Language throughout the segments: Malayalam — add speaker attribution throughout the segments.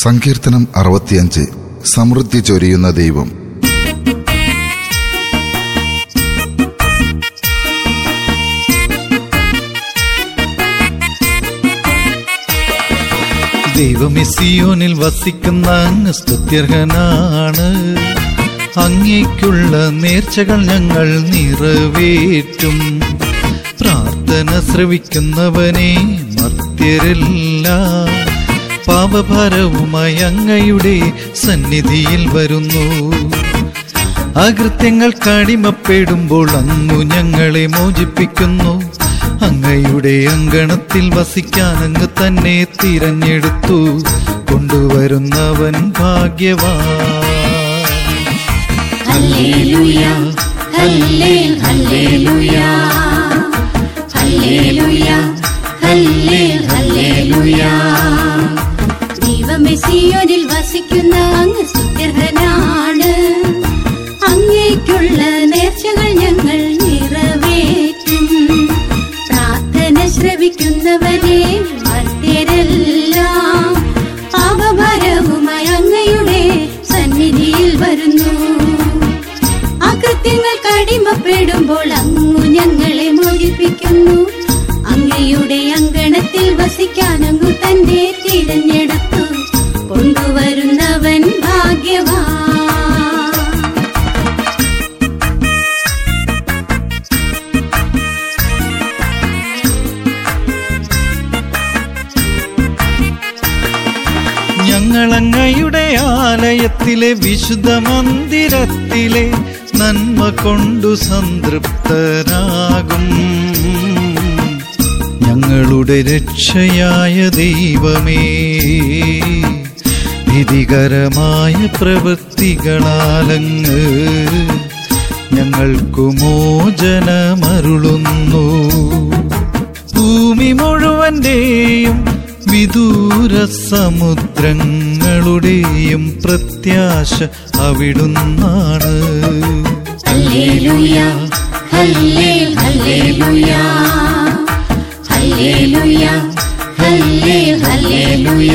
Speaker 1: സങ്കീർത്തനം അറുപത്തിയഞ്ച് സമൃദ്ധി ചൊരിയുന്ന ദൈവം
Speaker 2: ദൈവമേ സിയോനിൽ വസിക്കുന്ന അങ്ങ് സ്തുത്യർഹനാണ് അങ്ങേക്കുള്ള നേർച്ചകൾ ഞങ്ങൾ നിറവേറ്റും പ്രാർത്ഥന ശ്രവിക്കുന്നവനെ മർത്യരല്ല പാപഭാരവുമായി അങ്ങയുടെ സന്നിധിയിൽ വരുന്നു അകൃത്യങ്ങൾ കടിമപ്പെടുമ്പോൾ അങ്ങു ഞങ്ങളെ മോചിപ്പിക്കുന്നു അങ്ങയുടെ അങ്കണത്തിൽ വസിക്കാൻ അങ്ങ് തന്നെ തിരഞ്ഞെടുത്തു കൊണ്ടുവരുന്നവൻ ഭാഗ്യവാൻ
Speaker 3: ഹല്ലേലൂയ ഹല്ലേ ഹല്ലേലൂയ ഹല്ലേലൂയ ഹല്ലേ ഹല്ലേലൂയ ദൈവമേ സിയോനിൽ വസിക്കുന്ന അങ്ങ് സ്തുത്യർഹനാണ് അങ്ങേക്കുള്ള നേർച്ചകൾ ഞങ്ങൾ നിറവേറ്റും പ്രാർത്ഥന ശ്രവിക്കുന്നവരെ മർത്യരെല്ലാം പാപഭാരവുമായി അങ്ങയുടെ സന്നിധിയിൽ വരുന്നു അകൃത്യങ്ങൾ കടിമപ്പെടുമ്പോൾ അങ്ങു ഞങ്ങളെ മോചിപ്പിക്കുന്നു അങ്ങയുടെ അങ്കണത്തിൽ വസിക്കാൻ അങ്ങു തന്നെ തിരഞ്ഞെടുത്തു കൊണ്ടുവരുന്നവൻ ഭാഗ്യവാൻ
Speaker 2: ഞങ്ങളങ്ങയുടെ ആലയത്തിലെ വിശുദ്ധ മന്ദിരത്തിലെ നന്മ കൊണ്ടു സംതൃപ്തരാകും ഞങ്ങളുടെ രക്ഷയായ ദൈവമേ വിധികരമായ പ്രവൃത്തികളാലങ്ങ് ഞങ്ങൾക്കു മോചനമരുളുന്നു ഭൂമി മുഴുവന്റെയും വിദൂര സമുദ്രങ്ങളുടെയും പ്രത്യാശ അവിടുന്നാണ്
Speaker 3: ഹല്ലേലൂയ ഹല്ലേ ഹല്ലേലൂയ ഹല്ലേലൂയ ഹല്ലേ ഹല്ലേലൂയ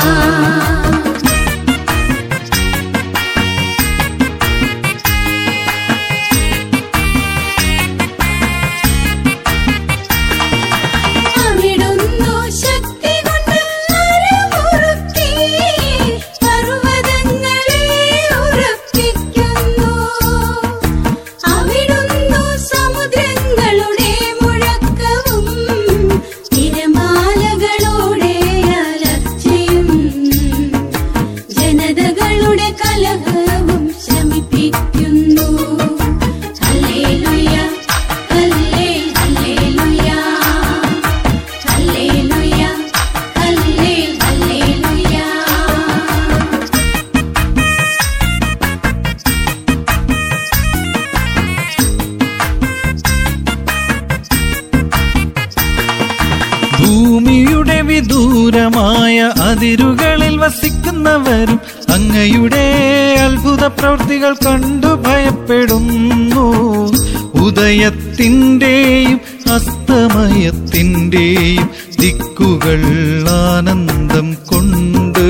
Speaker 3: അവിടുന്നു ശക്തി കൊണ്ട് അരമുറുക്കി പർവ്വതങ്ങളെ ഉറപ്പിക്കുന്നു അവിടുന്നു സമുദ്രങ്ങളുടെ മുഴക്കവും തിരമാലകളുടെ അലർച്ചയും ജനതകളുടെ കലഹവും ശമിപ്പിക്കുന്നു ഹല്ലേലൂയ ഹല്ലേ ഹല്ലേലൂയ ഹല്ലേലൂയ ഹല്ലേ ഹല്ലേലൂയ
Speaker 2: ഭൂമിയുടെ വിദൂരമായ അതിരുകളിൽ വസിക്കുന്നവരും അങ്ങയുടെ അത്ഭുത പ്രവൃത്തികൾ കണ്ടു ഭയപ്പെടുന്നു ഉദയത്തിൻ്റെയും അസ്തമയത്തിൻ്റെയും ദിക്കുകൾ ആനന്ദം കൊണ്ട്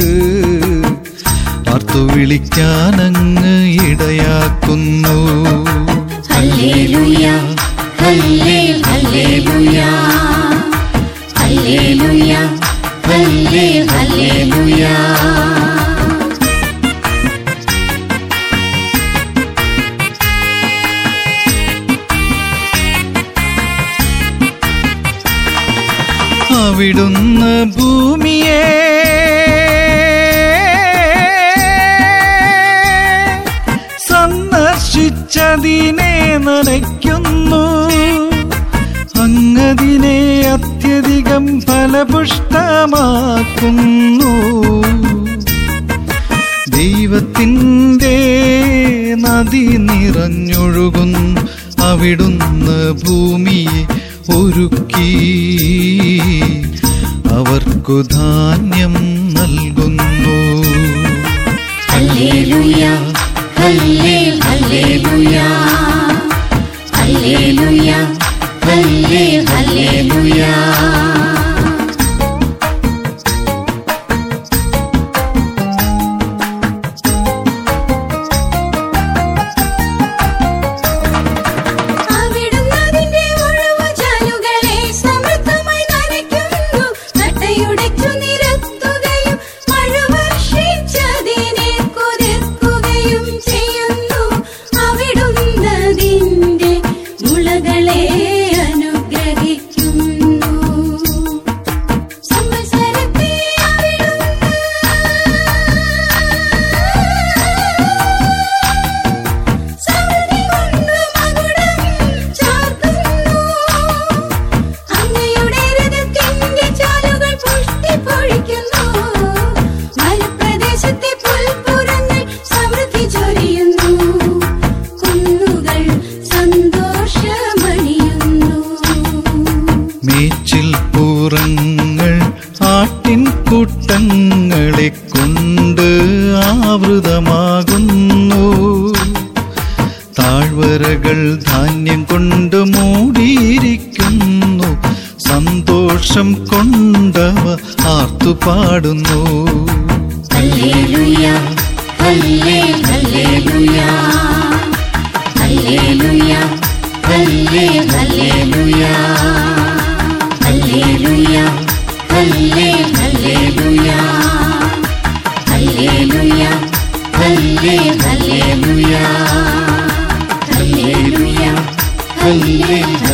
Speaker 2: പാർത്തു വിളിക്കാനങ്ങ് ഇടയാക്കുന്നു
Speaker 3: ഹല്ലേലൂയ ഹല്ലേ ഹല്ലേലൂയ ഹല്ലേലൂയ ഹല്ലേ ഹല്ലേലൂയ
Speaker 2: അവിടുന്ന് ഭൂമിയെ സന്ദർശിച്ചതിനെ നനയ്ക്കുന്നു അങ്ങതിനെ അത്യധികം ഫലപുഷ്ടമാക്കുന്നു ദൈവത്തിൻ്റെ നദി നിറഞ്ഞൊഴുകുന്നു അവിടുന്ന് ഭൂമിയെ ഒരുക്കി അവർക്കു ധാന്യം നൽകുന്നു
Speaker 3: ഹല്ലേലൂയ ഹല്ലേ ഹല്ലേലൂയ ഹല്ലേലൂയ ഹല്ലേ ഹല്ലേലൂയ
Speaker 2: സമൃദ്ധമാകുന്നു താഴ്വരകൾ ധാന്യം കൊണ്ട് മൂടിയിരിക്കുന്നു സന്തോഷം കൊണ്ടവ ആർത്തുപാടുന്നു
Speaker 3: ഹല്ലേലൂയ ഹല്ലേ ഹല്ലേലൂയ ഹല്ലേലൂയ ഹല്ലേ ഹല്ലേലൂയ ഹല്ലേലൂയ ഹല്ലേ ഹല്ലേലൂയ ഹല്ലേലൂയ ഹല്ലേ ഹല്ലേലൂയ ഹല്ലേലൂയ ഹല്ലേ